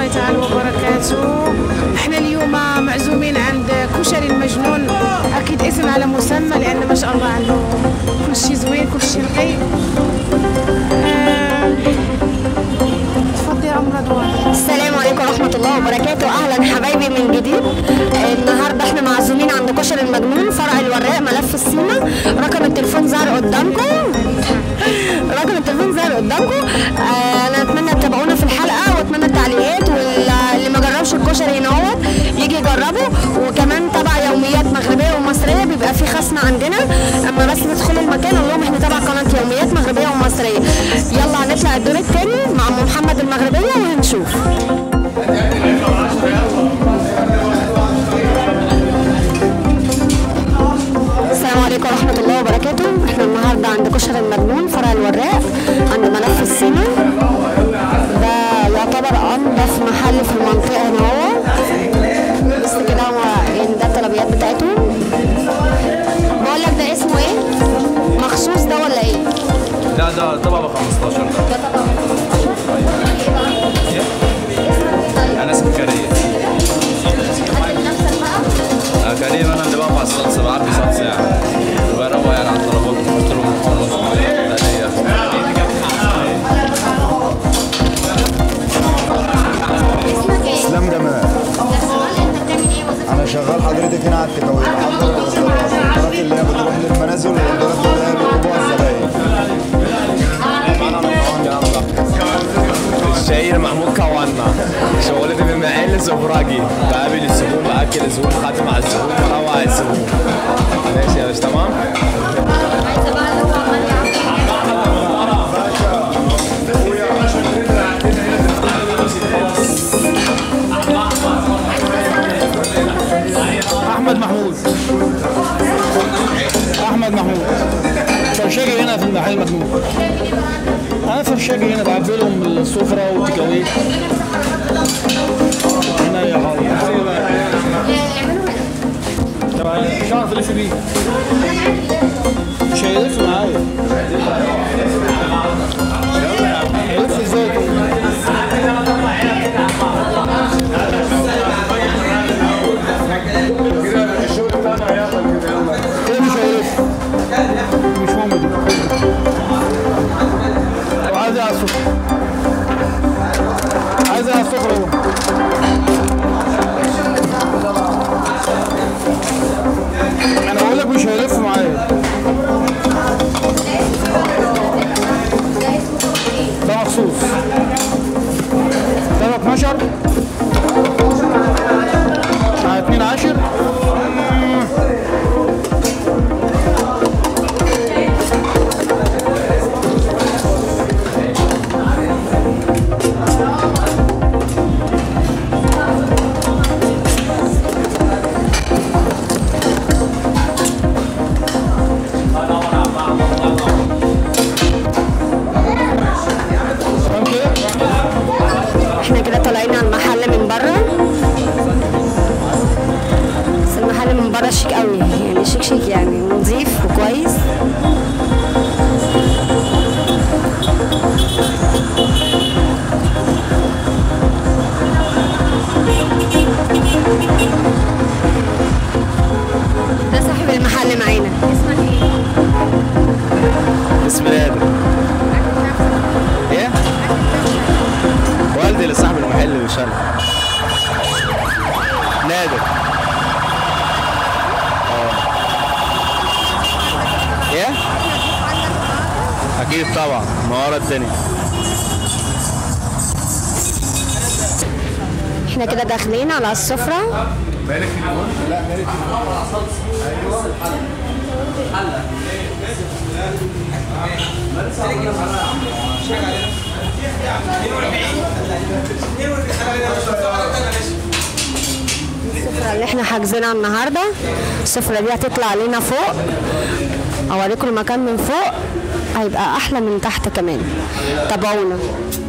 تعالى وبركاته احنا اليوم معزومين عند كشري المجنون اكيد اسم على مسمى لان ما شاء الله عنده كل شيء زوين كل شيء نقي آه، تفضل يا ام رضوان السلام عليكم ورحمة الله وبركاته أهلا حبايبي من جديد النهاردة احنا معزومين عند كشري المجنون فرع الوراق ملف السيما رقم التليفون ظهر قدامكم رقم التليفون ظهر قدامكم آه أنا أتمنى تتابعونا في الحلقة وأتمنى التعليقات واللي ما جربش الكشري هنا هو يجي يجربه وكمان تبع يوميات مغربية ومصرية بيبقى في خصم عندنا أما بس تدخلوا المكان قول لهم احنا تبع قناة يوميات مغربية ومصرية يلا هنطلع الدور التاني مع أم محمد المغربية وهنشوف السلام عليكم ورحمة الله وبركاته احنا النهاردة عند كشري المجنون فرع الوراق عند ملف السيما ده يعتبر أنظف محل في المنطقة هنا هو بس كده هو يعني ده الطلبيات بتاعتهم بقول لك ده اسمه ايه؟ مخصوص ده ولا ايه؟ لا ده طبعا ب 15 ده ده طبعا انا اسمي كريم آه، كريم انا اللي بقف على الصلصه بعبي صلصه يعني وبروق يعني على الطلبات قلت لهم خلاص ده ليا اسلام جمال انا شغال حضرتك هنا على التكوين بحضر الاوردرات الاوردرات اللي هي بتروح للمنازل والاوردرات اللي هي بيطلبوها الزباين الشهير محمود كوانا شغلتي في محل سفراجي بقابل الزبون باكل الزبون خاتم على الزبون بروق الزبون ماشي يا باشا تمام احمد محمود احمد محمود فرشاجي هنا في المحل مجنون انا فرشاجي هنا بعبي لهم السفره والتكاوي هنا يا حاضر طبعا مش عارف الف بيه مش هيلف معايا هيلف ازاي طيب؟ كده مش هيلف مش مهم دي طب عايز ايه على السفرة عايز ايه على السفرة هو انا بقول لك مش هيلف معايا ده مخصوص ده 12 على 2 10 تمام كده احنا كده طالعين على المحل من بره بس المحل من بره شيك قوي يعني شيك شيك يعني نظيف وكويس ده صاحب المحل معانا اسمك ايه؟ اسمي نادر ايه؟ والدي اللي صاحب المحل مش انا نادر اه ايه؟ اكيد طبعا ما ورا الدنيا احنا كده داخلين على السفرة السفرة اللي احنا حاجزينها النهاردة السفرة دي هتطلع علينا فوق اوريكم المكان من فوق هيبقى احلى من تحت كمان تابعونا